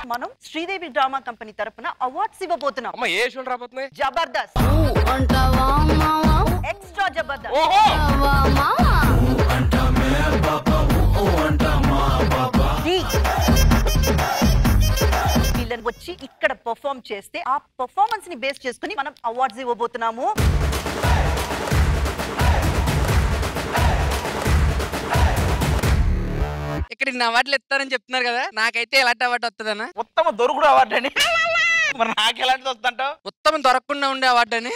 మనం Sridevi drama company తరపున awards ఇవ్వబోతున్నాం అమ్మ ఏ షోలు రాబోతున్నాయి జబర్దస్త్ అంటావా మావా ఎక్స్ట్రా జబర్దస్త్ ఓహో అంటావా మావా ఢీ. వీళ్ళని వచ్చి ఇక్కడ పర్ఫామ్ చేస్తే ఆ పర్ఫార్మెన్స్ ని బేస్ చేసుకుని మనం అవార్డ్స్ ఇవ్వబోతున్నాము ఇక్కడ ఇన్ని అవార్డులు ఇస్తారని చెప్తున్నారు కదా నాకైతే ఎలాంటి అవార్డు వస్తుందన్నా ఉత్తమ దొరుకుడు అవార్డు అని మరి నాకు ఎలాంటిది వస్తుంటావు ఉత్తమం దొరకకుండా ఉండే అవార్డు అని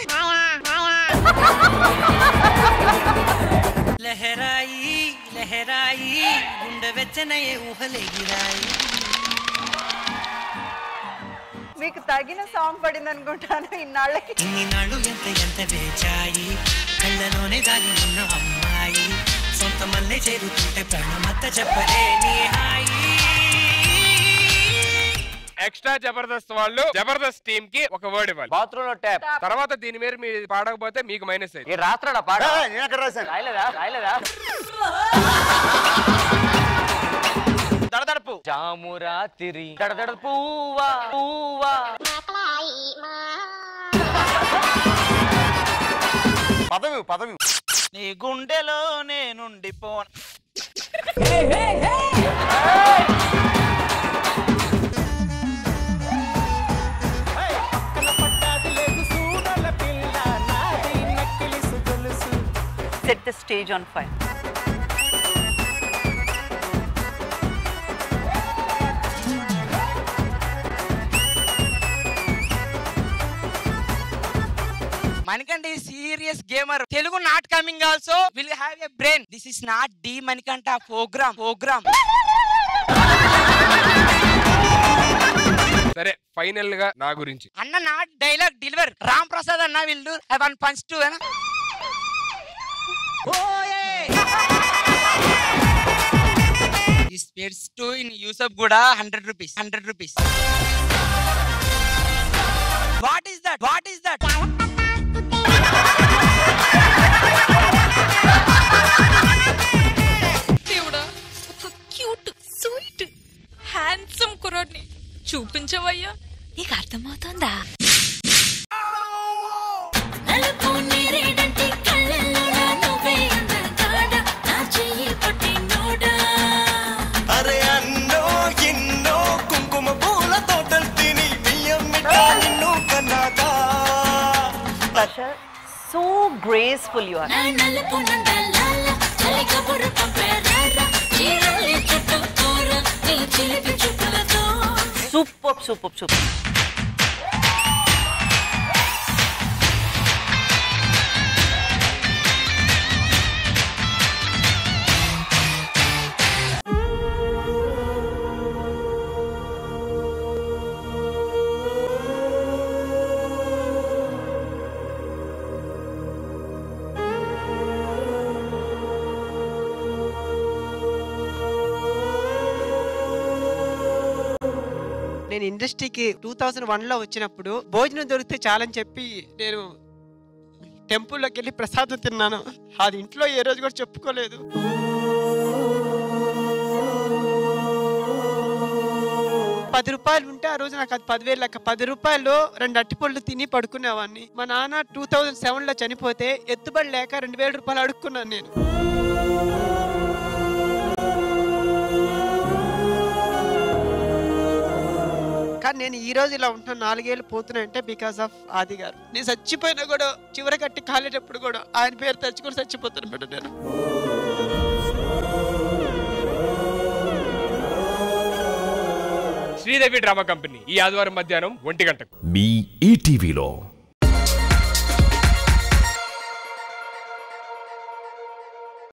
లహరాయి లహరాయి గుండె వెచ్చనయే ఊహలెగిరాయి మీకు తగిన సాంగ్ పడింది అనుకుంటాను ఇన్నాళ్ళకి ఇన్ని నాళ్ళు ఎంత ఎంత వేచాయి కళ్ళలోనే దాగి ఉన్న అమ్మాయి సొంత మల్లె చేరుతుంటే ప్రాణమత్త చెప్పలే నీ హాయి ఎక్స్ట్రా జబర్దస్త్ వాళ్ళు జబర్దస్త్ టీమ్ కి ఒక వర్డ్ ఇవ్వాలి బాత్రూమ్ లో ట్యాప్ తర్వాత దీని మీద మీరు పాడకపోతే మీకు మైనస్ అయింది ఈ రాత్రాడా పాట నేను ఎక్కడ రాశాను రాయలేదా రాయలేదా దడదడపు జామురా తిరి దడదడ పువ్వా పువ్వా పదవి పదవి నీ గుండెలో నేనుండిపో set the stage on fire Manikanta ఈ serious gamer Telugu not coming also will have a brain this is not the Manikanta program program సరే ఫైనల్ గా నా గురించి అన్న నా డైలాగ్ డెలివర్ రామ్ ప్రసాద్ అన్న will I one punch to అన్న ఈ స్పేడ్స్ టు ఇన్ యూసఫ్ కూడా hundred rupees hundred rupees what is that what is that దేవుడా ఒక క్యూట్ స్వీట్ హ్యాండ్సమ్ కుర్రాడిని చూపించవయ్యా నీకు అర్థమవుతుందా నలుపు నేరేడంటి కళ్ళల్లో నా నువ్వే అందగాడ నా చెయ్యి పట్టినోడా అరే అన్నో ఎన్నో కుంకుమ పూల తోటలు తిని బియ్యం నిన్ను కన్నాదా సో గ్రేస్ఫుల్ యు ఆర్ నా నలుపు నందలాల చలి కబురు పంపేరారా చీరల్ని చుట్టుకోరా నీ చిలిపి చూపులతో సూపర్ సూపర్ సూపర్ నేను ఇండస్ట్రీకి టూ థౌజండ్ వన్లో వచ్చినప్పుడు భోజనం దొరికితే చాలని చెప్పి నేను టెంపుల్లోకి వెళ్ళి ప్రసాదం తిన్నాను అది ఇంట్లో ఏ రోజు కూడా చెప్పుకోలేదు పది రూపాయలు ఉంటే ఆ రోజు నాకు అది పదివేలు లెక్క పది రూపాయలు రెండు అట్టిపళ్ళు తిని పడుకునేవాడిని మా నాన్న టూ థౌజండ్ సెవెన్లో చనిపోతే ఎత్తుబడి లేక రెండు వేల రూపాయలు అడుక్కున్నాను నేను కానీ నేను ఈ రోజు ఇలా ఉంటున్నా నాలుగేళ్ళు పోతున్నాయంటే బికాస్ ఆఫ్ ఆది గారు నేను చచ్చిపోయినా కూడా చివరి కట్టి కాలేటప్పుడు కూడా ఆయన పేరు తెచ్చుకొని చచ్చిపోతాను మేడం నేను శ్రీదేవి డ్రామా కంపెనీ ఈ ఆదివారం మధ్యాహ్నం ఒంటి గంటకు మీ ఈటీవీలో